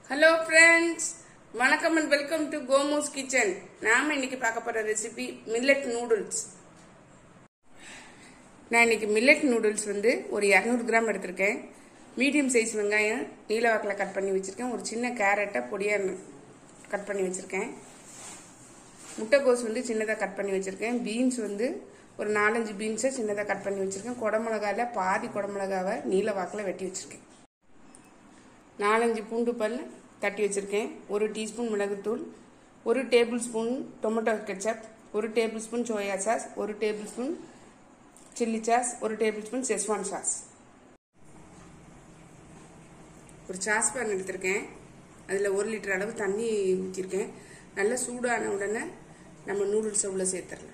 hello friends வணக்கம் and welcome to கோமோஸ் kitchen நாம இன்னைக்கு பார்க்க போற ரெசிபி மில்லட் நூடுல்ஸ் நான் இன்னைக்கு மில்லட் நூடுல்ஸ் வந்து ஒரு இரநூறு கிராம் எடுத்திருக்கேன் மீடியம் சைஸ் வெங்காயம் நீல வாக்கில் கட் பண்ணி வச்சிருக்கேன் ஒரு சின்ன கேரட்டை பொடியாக கட் பண்ணி வச்சிருக்கேன் முட்டைக்கோஸ் வந்து சின்னதாக கட் பண்ணி வச்சிருக்கேன் பீன்ஸ் வந்து ஒரு நாலஞ்சு பீன்ஸை சின்னதாக கட் பண்ணி வச்சிருக்கேன் குடமிளகால பாதி குடமிளகாவை நீல வாக்கில் வெட்டி வச்சிருக்கேன் நாலஞ்சு பூண்டு பல் தட்டி வச்சுருக்கேன் ஒரு டீஸ்பூன் மிளகுத்தூள் ஒரு டேபிள் ஸ்பூன் டொமேட்டோ கெச்சப் ஒரு டேபிள் ஸ்பூன் சோயா சாஸ் ஒரு டேபிள் ஸ்பூன் சில்லி சாஸ் ஒரு டேபிள் ஸ்பூன் செஸ்வான் சாஸ் ஒரு சாஸ் பேன் எடுத்திருக்கேன் அதில் ஒரு லிட்டர் அளவு தண்ணி ஊற்றிருக்கேன் நல்லா சூடான உடனே நம்ம நூடுல்ஸை உள்ளே சேர்த்துடலாம்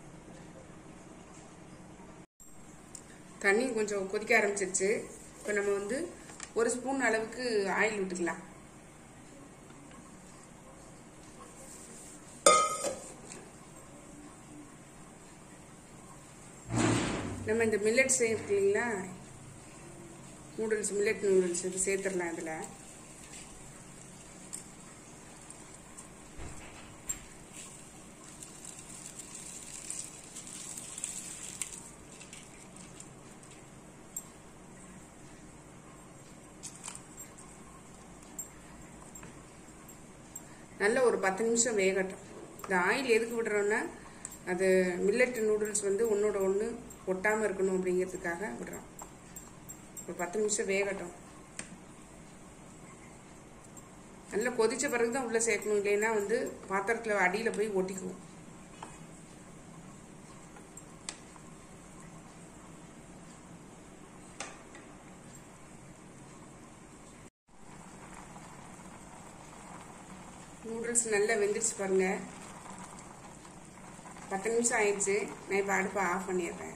தண்ணி கொஞ்சம் கொதிக்க ஆரம்பிச்சிருச்சு இப்போ நம்ம வந்து ஒரு ஸ்பூன் அளவுக்கு ஆயில் விட்டுக்கலாம் நம்ம இந்த மில்லட் இருக்கு இல்லைங்களா நூடுல்ஸ் மில்லட் நூடுல்ஸ் இது சேர்த்துடலாம் இதில் நல்ல ஒரு பத்து நிமிஷம் வேகட்டும் இந்த ஆயில் எதுக்கு விடுறோன்னா அது மில்லட் நூடுல்ஸ் வந்து ஒன்றோட ஒன்று ஒட்டாமல் இருக்கணும் அப்படிங்கிறதுக்காக விடுறோம் ஒரு பத்து நிமிஷம் வேகட்டும் நல்லா கொதிச்ச பிறகு தான் உள்ளே சேர்க்கணும் இல்லைன்னா வந்து பாத்திரத்தில் அடியில் போய் ஒட்டிக்குவோம் நூடுல்ஸ் நல்லா வெந்துருச்சு பாருங்க பத்து நிமிஷம் ஆயிடுச்சு நான் இப்போ அடுப்பை ஆஃப் பண்ணிடுறேன்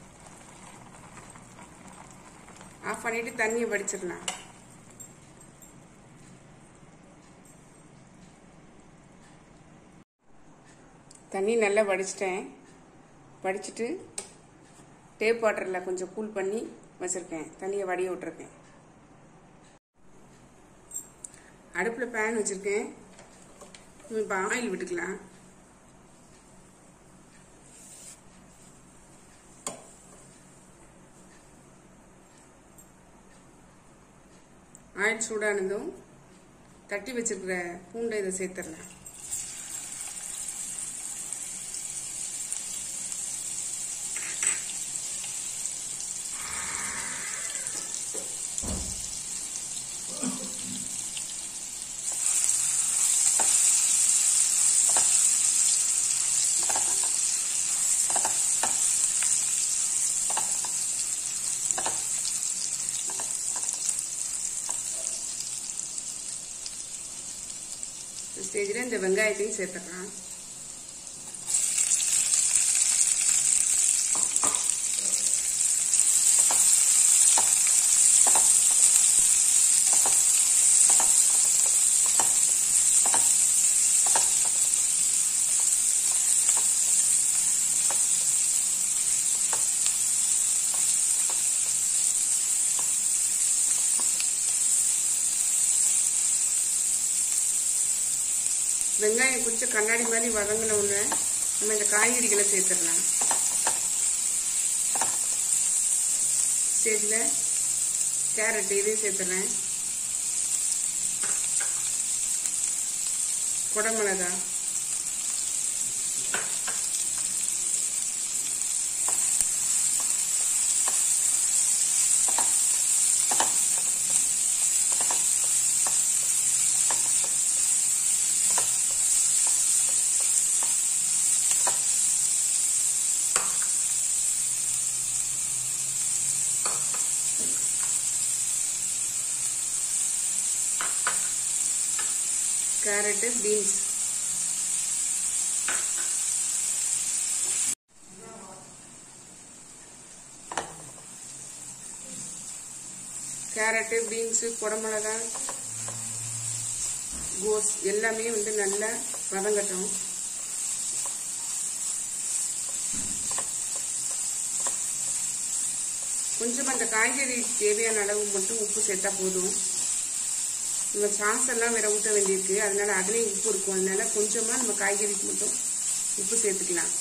ஆஃப் பண்ணிட்டு தண்ணியை வடிச்சிடலாம் தண்ணி நல்லா வடிச்சிட்டேன் வடிச்சிட்டு டேப் வாட்டரில் கொஞ்சம் கூல் பண்ணி வச்சுருக்கேன் தண்ணியை வடிய விட்டுருக்கேன் அடுப்பில் பேன் வச்சுருக்கேன் இப்போ ஆயில் விட்டுக்கலாம் ஆயில் சூடானதும் தட்டி வச்சிருக்கிற பூண்டை இதை சேர்த்துடலாம் ஸ்டேஜில் இந்த வெங்காயத்தையும் சேர்த்துக்கலாம் வெங்காயம் கொஞ்சம் கண்ணாடி மாதிரி வதங்கின உடனே நம்ம இந்த காய்கறிகளை சேர்த்துடலாம் ஸ்டேஜில் கேரட் இதையும் சேர்த்துறேன் குடமிளகா கேரட்டு பீன்ஸ் கேரட்டு பீன்ஸு குடமிளகா கோஸ் எல்லாமே வந்து நல்லா வதங்கட்டும் கொஞ்சம் அந்த காய்கறி தேவையான அளவு மட்டும் உப்பு சேர்த்தா போதும் நம்ம சாஸ் எல்லாம் வேற ஊற்ற வேண்டியிருக்கு அதனால அதுலேயும் உப்பு இருக்கும் அதனால கொஞ்சமாக நம்ம காய்கறிக்கு மட்டும் உப்பு சேர்த்துக்கலாம்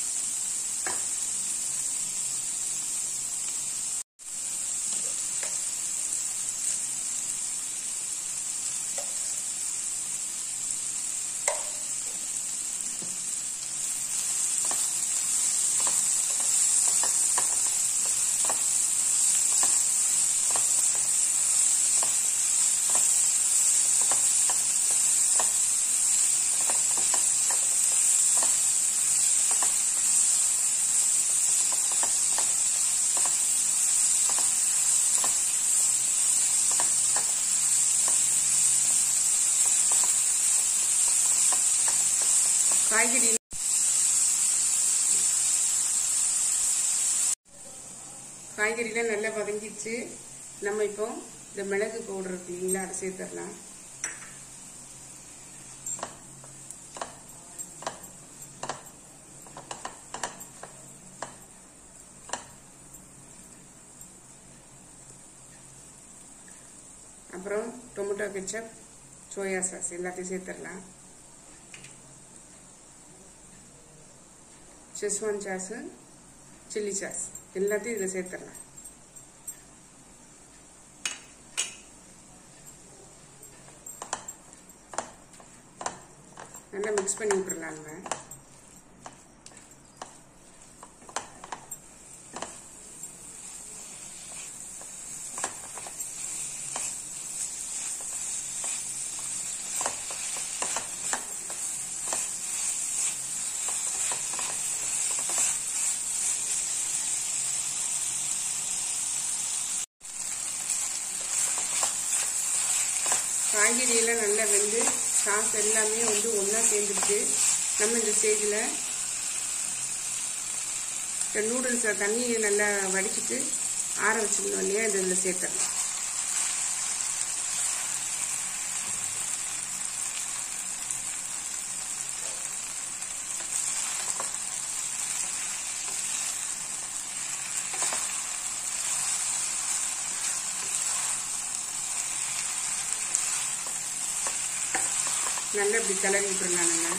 காய்கறி காய்கறிலாம் நல்லா வதங்கிடுச்சு நம்ம இப்போ இந்த மிளகு பவுடர் இருக்கு இல்லைங்களா அதை சேர்த்துடலாம் அப்புறம் டொமேட்டோ கெச்சப் சோயா சாஸ் எல்லாத்தையும் சேர்த்துடலாம் செஸ்வான் சாஸு சில்லி சாஸ் எல்லாத்தையும் இதில் சேர்த்துடலாம் நல்லா மிக்ஸ் பண்ணி விட்டுறலாம் நம்ம காய்கறியெல்லாம் நல்லா வெந்து சாஸ் எல்லாமே வந்து ஒன்றா சேர்ந்துருச்சு நம்ம இந்த ஸ்டேஜில் இந்த நூடுல்ஸை தண்ணியை நல்லா வடிச்சிட்டு ஆற வச்சுக்கணும் இல்லையா இது இதில் சேர்த்துடலாம் நல்லா இப்படி கிளறி விட்டுருலாம் நம்ம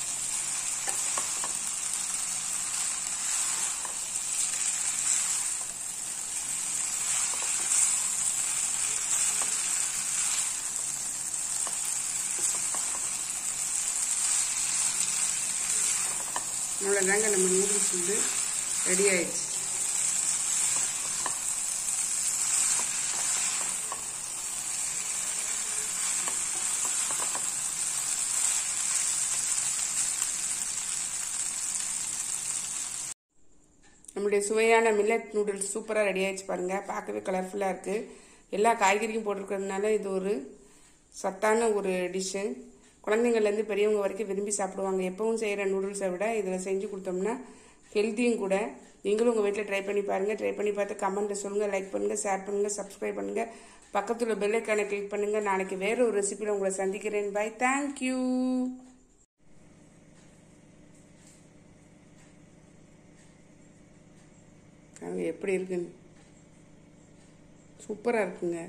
அவ்வளோதாங்க நம்ம நூடுல்ஸ் வந்து ரெடி ஆயிடுச்சு நம்மளுடைய சுவையான மில்லட் நூடுல்ஸ் சூப்பராக ரெடி ஆயிடுச்சு பாருங்கள் பார்க்கவே கலர்ஃபுல்லாக இருக்குது எல்லா காய்கறியும் போட்டிருக்கிறதுனால இது ஒரு சத்தான ஒரு டிஷ்ஷு குழந்தைங்கள்லேருந்து பெரியவங்க வரைக்கும் விரும்பி சாப்பிடுவாங்க எப்பவும் செய்கிற நூடுல்ஸை விட இதில் செஞ்சு கொடுத்தோம்னா ஹெல்த்தியும் கூட நீங்களும் உங்கள் வீட்டில் ட்ரை பண்ணி பாருங்கள் ட்ரை பண்ணி பார்த்து கமெண்ட்டில் சொல்லுங்கள் லைக் பண்ணுங்கள் ஷேர் பண்ணுங்கள் சப்ஸ்கிரைப் பண்ணுங்கள் பக்கத்தில் பெல்லைக்கான கிளிக் பண்ணுங்கள் நாளைக்கு வேறு ஒரு ரெசிபியில் உங்களை சந்திக்கிறேன் பாய் தேங்க்யூ அவங்க எப்படி இருக்குன்னு சூப்பராக இருக்குங்க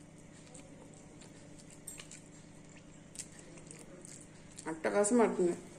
அட்டகாசமாக இருக்குங்க